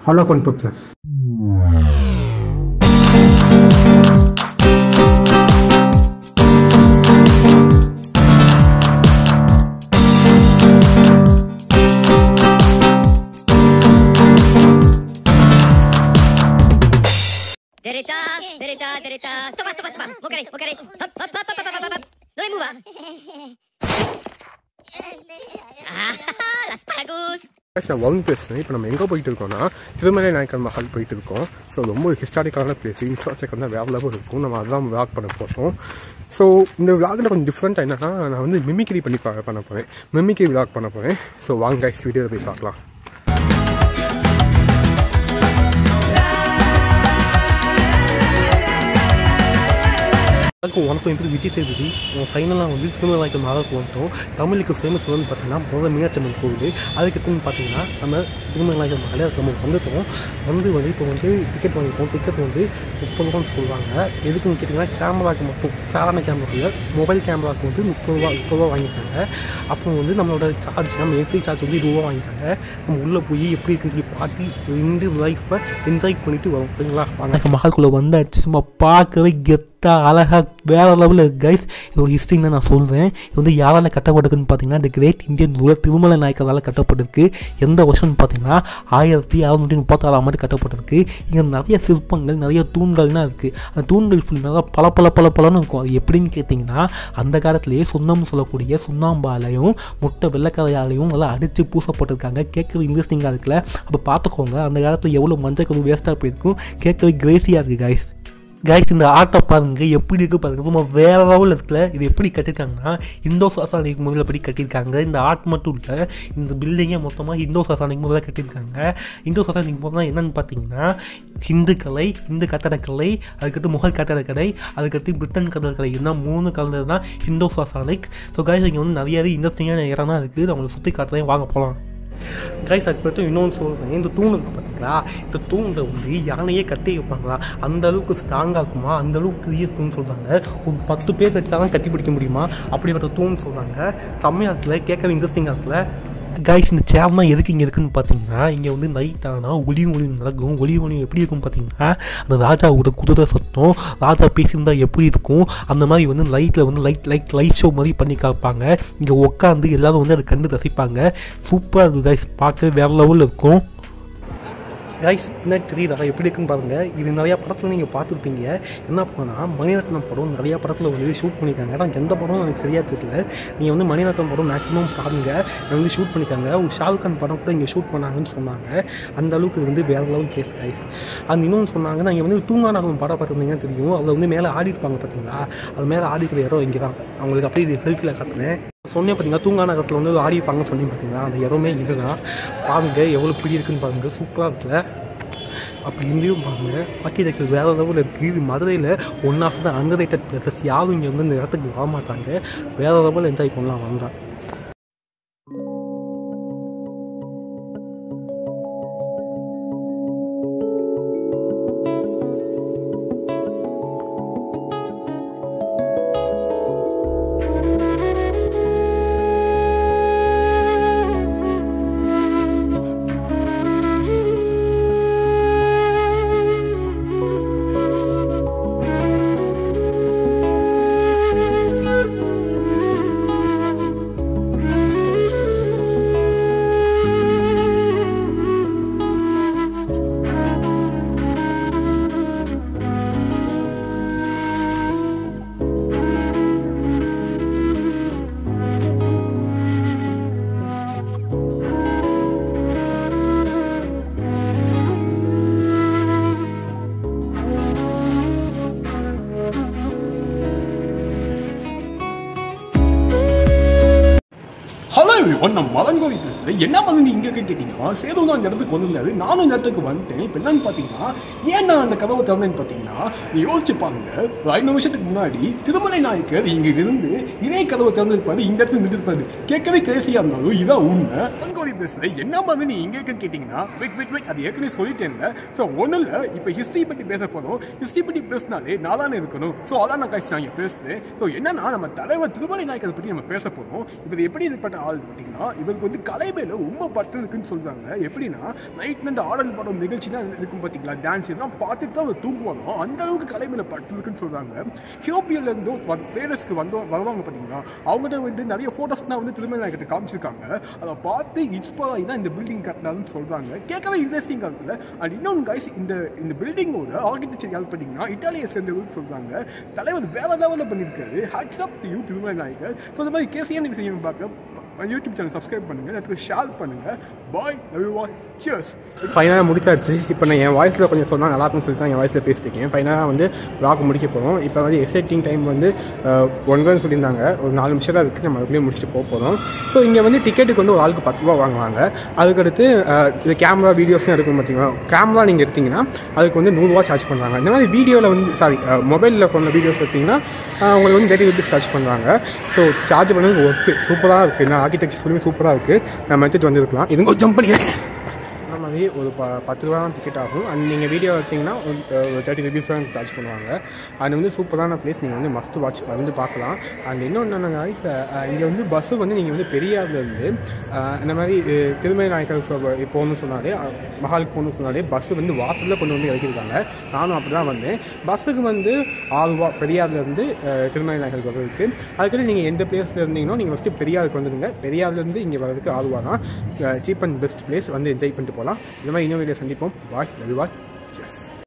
All of Fun Purposes. Derita, derita, derita. Stop, stop, stop. Okay, okay. Hop, hop, hop, hop, hop, hop, hop. No le mueva. Ah, las paragus. Guys, நான் வருண் பேசுகிறேன் இப்போ நம்ம எங்கே போயிட்டு இருக்கோம்னா திருமலை நாயக்கர் மஹால் போயிட்டு இருக்கோம் ஸோ ரொம்ப ஹிஸ்டாரிக்கலான பிளேஸ் இன்ஃப்ராஸ்ட்ரக்சர் வந்து வேறு லெவல் இருக்கும் நம்ம அதான் விளாக் பண்ண போகிறோம் ஸோ இந்த விளாகில் கொஞ்சம் டிஃப்ரெண்ட்டாக என்னன்னா நான் வந்து மிமிக்ரி பண்ணி பா- பண்ண போகிறேன் மிமிக்ரி விளாக் பண்ண போகிறேன் ஸோ வாங்க கைஸ் வீடியோவில் போய் பார்க்கலாம் எல்லாருக்கும் வணக்கம் எப்படி விஜய் சேதுபதி ஃபைனலாக வந்து திருமலாய்க்கு மாதக்கு வந்துட்டோம் தமிழுக்கு ஃபேமஸ் வந்து பார்த்தீங்கன்னா முதல்ல மீனாட்சி அம்மன் கோவில் அதுக்கப்புறம் பார்த்தீங்கன்னா நம்ம திருமலாய்க்கு மகளே அதுக்கு நம்ம வந்துட்டோம் வந்து வந்து இப்போ வந்து டிக்கெட் வாங்கிப்போம் டிக்கெட் வந்து முப்பது ரூபான்னு சொல்லுவாங்க எதுக்குன்னு கேட்டிங்கன்னா கேமராக்கு மட்டும் சாதாரண கேமராக்கு மொபைல் கேமராக்கு வந்து முப்பது ரூபா முப்பது ரூபா வாங்கிட்டாங்க அப்புறம் வந்து நம்மளோட சார்ஜ் நம்ம என்ட்ரி சார்ஜ் வந்து இருபது ரூபா வாங்கிட்டாங்க நம்ம உள்ளே போய் எப்படி இருக்குன்னு சொல்லி பார்த்து ரெண்டு லைஃப்பை என்ஜாய் பண்ணிட்டு வரோம் சரிங்களா வாங்க மகால்குள்ளே வந்தாச்சு சும்மா பார்க்கவே கெத் கரெக்டாக அழகாக வேறு லெவலில் இருக்கு கைஸ் இது ஒரு ஹிஸ்ட்ரி தான் நான் சொல்கிறேன் இது வந்து யாரால் கட்டப்பட்டிருக்குன்னு பார்த்தீங்கன்னா இந்த கிரேட் இந்தியன் ரூலர் திருமலை நாயக்கரால் கட்டப்பட்டிருக்கு எந்த வருஷம்னு பார்த்தீங்கன்னா ஆயிரத்தி அறுநூற்றி முப்பத்தாறாம் ஆண்டு கட்டப்பட்டிருக்கு இங்கே நிறைய சிற்பங்கள் நிறைய தூண்கள்லாம் இருக்குது அந்த தூண்கள் ஃபுல்லாக பல பல பல பலன்னு இருக்கும் அது எப்படின்னு கேட்டிங்கன்னா அந்த காலத்திலேயே சுண்ணம் சொல்லக்கூடிய சுண்ணாம்பாலையும் முட்டை வெள்ளைக்கரையாலையும் நல்லா அடித்து பூசப்பட்டிருக்காங்க கேட்கவே இன்ட்ரெஸ்டிங்காக இருக்குல்ல அப்போ பார்த்துக்கோங்க அந்த காலத்தில் எவ்வளோ மஞ்சள் கரு வேஸ்ட்டாக போயிருக்கும் கேட்கவே கிரேசியாக இருக்குது கைஸ் கைஸ் இந்த ஆட்டோ பாருங்க எப்படி இருக்கு பாருங்க சும்மா வேற லெவலில் இருக்குல்ல இது எப்படி கட்டியிருக்காங்கன்னா இந்தோ சாசானிக் முறையில் படி கட்டியிருக்காங்க இந்த ஆர்ட் மட்டும் இல்லை இந்த பில்டிங்கை மொத்தமாக இந்தோ சாசானிக் முறையில் கட்டியிருக்காங்க இந்தோ சாசானிக் முறை என்னன்னு பார்த்தீங்கன்னா ஹிந்து கலை இந்து கட்டடக்கலை அதுக்கடுத்து முகல் கட்டடக்கலை அதுக்கடுத்து பிரிட்டன் கட்டடக்கலை இதுதான் மூணு கலந்தது தான் இந்தோ சாசானிக் ஸோ கைஸ் இங்கே வந்து நிறையவே இன்ட்ரெஸ்டிங்கான இடம் தான் இருக்குது நான் உங்களுக்கு சுற்றி காட்டுறேன் வாங்க போகலாம் கைஸ் அதுக்கப்புறம் இன்னொன்று சொல்கிறேன் இந்த தூண் இருக்கு பார்த்தீங்களா இந்த தூணில் வந்து யானையே கட்டி வைப்பாங்களா அந்த அளவுக்கு ஸ்ட்ராங்காக இருக்குமா அந்த அளவுக்கு பெரிய தூண் சொல்கிறாங்க ஒரு பத்து பேர் வச்சா தான் கட்டி பிடிக்க முடியுமா அப்படிப்பட்ட தூண் சொல்கிறாங்க தமிழ்நாட்டில் கேட்கவே இன்ட்ரெஸ்டிங்காக இருக்குல்ல கைஸ் இந்த சேர்லாம் எதுக்கு இங்கே இருக்குன்னு பார்த்தீங்கன்னா இங்கே வந்து நைட் ஆனால் ஒளி ஒளி நடக்கும் ஒளி ஒளி எப்படி இருக்கும் பார்த்தீங்கன்னா அந்த ராஜாவோட குதிரை சத்தம் ராஜா பேசியிருந்தா எப்படி இருக்கும் அந்த மாதிரி வந்து லைட்டில் வந்து லைட் லைட் லைட் ஷோ மாதிரி பண்ணி காப்பாங்க இங்கே உட்காந்து எல்லாரும் வந்து அதை கண்டு ரசிப்பாங்க சூப்பராக இருக்குது கைஸ் பார்க்க வேறு லெவலில் இருக்கும் கைஸ் என்ன தெரியுதா எப்படி இருக்குன்னு பாருங்கள் இது நிறையா படத்தில் நீங்கள் பார்த்துருப்பீங்க என்ன பண்ணால் மணிரத்னம் படம் நிறையா படத்தில் வந்து ஷூட் பண்ணியிருக்காங்க ஆனால் எந்த படம் எனக்கு சரியாக தெரியல நீங்கள் வந்து மணிரத்னம் படம் மேக்ஸிமம் பாருங்கள் வந்து ஷூட் பண்ணியிருக்காங்க ஒரு ஷாருக் கான் படம் கூட இங்கே ஷூட் பண்ணாங்கன்னு சொன்னாங்க அந்த அளவுக்கு இது வந்து வேறு லெவல் கேஸ் கைஸ் அந்த இன்னொன்று சொன்னாங்க நீங்கள் வந்து தூங்கானாகும் படம் பார்த்துருந்தீங்கன்னா தெரியும் அதில் வந்து மேலே ஆடிருப்பாங்க பார்த்தீங்களா அது மேலே ஆடிக்கிற இடம் இங்கே தான் அவங்களுக்கு அப்படியே இது செல்ஃபியில் காட்டினேன் சொன்னேன் பார்த்தீங்கன்னா தூங்கா நகரத்தில் வந்து ஆடிப்பாங்கன்னு சொன்னீங்க பார்த்தீங்களா அந்த இடமே இதுதான் பாருங்க எவ்வளோ பிடி இருக்குன்னு பாருங்க சூப்பராக இருக்குல்ல அப்படி இங்கேயும் பாருங்க ஆர்கிடெக்சர் வேறு லெவலில் இருக்குது இது மதுரையில் one of the underrated places யாரும் இங்கே வந்து இந்த இடத்துக்கு வர மாட்டாங்க வேறு லெவலில் என்ஜாய் பண்ணலாம் வந்தால் ஹலோ எவ்ரிவன் நான் மலங்கோதி பேசுகிறேன் என்ன வந்து நீ இங்கே இருக்குன்னு கேட்டிங்கன்னா சேது தான் அந்த இடத்துக்கு வந்திருந்தாரு நானும் இந்த இடத்துக்கு வந்துட்டேன் இப்போ என்னன்னு பார்த்தீங்கன்னா ஏன் நான் அந்த கதவை திறந்தேன்னு பார்த்தீங்கன்னா நீ யோசிச்சு பாருங்க ஒரு ஐநூறு வருஷத்துக்கு முன்னாடி திருமலை நாயக்கர் இங்க இருந்து இதே கதவை திறந்திருப்பாரு இந்த இடத்துல நின்றுருப்பாரு கேட்கவே கிரேசியாக இருந்தாலும் இதான் உண்மை மலங்கோதி பேசுகிறேன் என்ன வந்து நீ இங்கே இருக்குன்னு கேட்டிங்கன்னா வெயிட் வெயிட் வெயிட் அது ஏற்கனவே சொல்லிட்டேன்ல ஸோ ஒன்றும் இல்லை இப்போ ஹிஸ்ட்ரி பற்றி பேச போகிறோம் ஹிஸ்ட்ரி பற்றி பேசினாலே நாளான இருக்கணும் ஸோ அதான் நான் கழிச்சு நான் இங்கே பேசுகிறேன் ஸோ என்னன்னா நம்ம தலைவர் திருமலை நாயக்கரை பற்றி நம்ம பேச போகிறோம் இப்போ இது எப்படி இதுப்பட்ட ஆள் பார்த்தீங்கன்னா பார்த்தீங்கன்னா இவருக்கு வந்து கலை மேல ரொம்ப பற்று இருக்குன்னு சொல்றாங்க எப்படின்னா நைட்ல இந்த ஆடல் படம் நிகழ்ச்சி தான் இருக்கும் பார்த்தீங்களா டான்ஸ் இதெல்லாம் பார்த்துட்டு தான் அவர் தூங்குவாங்க அந்த அளவுக்கு கலை மேல பற்று இருக்குன்னு சொல்றாங்க ஹியோப்பியில இருந்து ட்ரேடர்ஸ்க்கு வந்து வருவாங்க பார்த்தீங்களா அவங்ககிட்ட வந்து நிறைய ஃபோட்டோஸ்லாம் வந்து திருமணம் காமிச்சிருக்காங்க அதை பார்த்து இன்ஸ்பயர் ஆகி தான் இந்த பில்டிங் கட்டினாலும் சொல்றாங்க கேட்கவே இன்ட்ரெஸ்டிங்காக இருக்குல்ல அண்ட் இன்னொன்று கைஸ் இந்த இந்த பில்டிங்கோட ஆர்கிடெக்சர் யார் பார்த்தீங்கன்னா இட்டாலியை சேர்ந்தவர்கள் சொல்றாங்க தலைவர் வேற லெவலில் பண்ணியிருக்காரு hats up to you Thirumalai Nayakkar so இந்த மாதிரி கேசியாக நீங்கள் செய்யணும் பார்க்க யூடியூப் சேனல் சப்ஸ்கிரைப் பண்ணுங்க எனக்கு ஷேர் பண்ணுங்க bye love you all cheers ஃபைனலாக முடிச்சாச்சு இப்போ நான் என் வாய்ஸில் கொஞ்சம் சொன்னால் நல்லா இருக்கும்னு சொல்லிட்டு தான் என் வாய்ஸில் பேசிட்டுருக்கேன் ஃபைனலாக வந்து vlog முடிக்க போகிறோம் இப்போ வந்து எக்ஸைட்டிங் டைம் வந்து ஒன்றரை சொல்லியிருந்தாங்க ஒரு நாலு நிமிஷம் தான் இருக்குது நம்ம அதுக்குள்ளேயே முடிச்சுட்டு போக போகிறோம் ஸோ இங்கே வந்து டிக்கெட்டுக்கு வந்து ஒரு ஆளுக்கு பத்து ரூபா வாங்குவாங்க அதுக்கடுத்து அஹ், இது கேமரா வீடியோஸ்லாம் எடுக்கும் பார்த்தீங்களா கேமரா நீங்கள் எடுத்தீங்கன்னா அதுக்கு வந்து நூறுரூவா சார்ஜ் பண்ணுறாங்க இந்த மாதிரி வீடியோவில் வந்து சாரி மொபைலில் ஃபோனில் வீடியோஸ் எடுத்தீங்கன்னா அஹ், உங்களுக்கு வந்து தேர்ட்டி ருபீஸ் சார்ஜ் பண்ணுறாங்க ஸோ சார்ஜ் பண்ணது ஒர்க்கு சூப்பராக இருக்குது நான் ஆர்கிடெக்சர் ஃபுல்லுமே சூப்பராக இருக்குது நம்ம எடுத்துகிட்டு வந்துருக்கலாம் இது ஜம்ப் பண்ணி அந்த மாதிரி ஒரு ப பத்து ரூபா டிக்கெட் ஆகும் அண்ட் நீங்கள் வீடியோ எடுத்தீங்கன்னா ஒரு ஒரு தேர்ட்டி ருபீஸ் தான் சார்ஜ் பண்ணுவாங்க அது வந்து சூப்பரான பிளேஸ் நீங்கள் வந்து மஸ்ட் வாட்ச் வந்து பார்க்கலாம் அண்ட் இன்னொன்று என்னென்னா இங்கே வந்து பஸ்ஸு வந்து நீங்கள் வந்து பெரியாரில் இருந்து அஹ், இந்த மாதிரி அஹ், திருமலை நாயக்கர் சோ- போகணும்னு சொன்னாலே அஹ், மஹாலுக்கு போகணும்னு சொன்னாலே பஸ்ஸு வந்து வாசலில் கொண்டு வந்து இறக்கிருக்காங்க நானும் அப்படி தான் வந்தேன் பஸ்ஸுக்கு வந்து ஆறு ரூபா பெரியார்லேருந்து திருமலை நாயக்கர் வர்றதுக்கு அதுக்கடுத்து நீங்கள் எந்த பிளேஸில் இருந்தீங்கன்னா நீங்கள் ஃபஸ்ட்டு பெரியாருக்கு வந்துடுங்க பெரியார்லேருந்து இங்கே வர்றதுக்கு ஆறு ரூபா தான் சீப் அண்ட் பெஸ்ட் பிளேஸ் வந்து என்ஜாய் பண்ணிட்டு போகலாம் இந்த மாதிரி இன்னும் வீடியோ சந்திப்போம் பாய் ரவி பாய்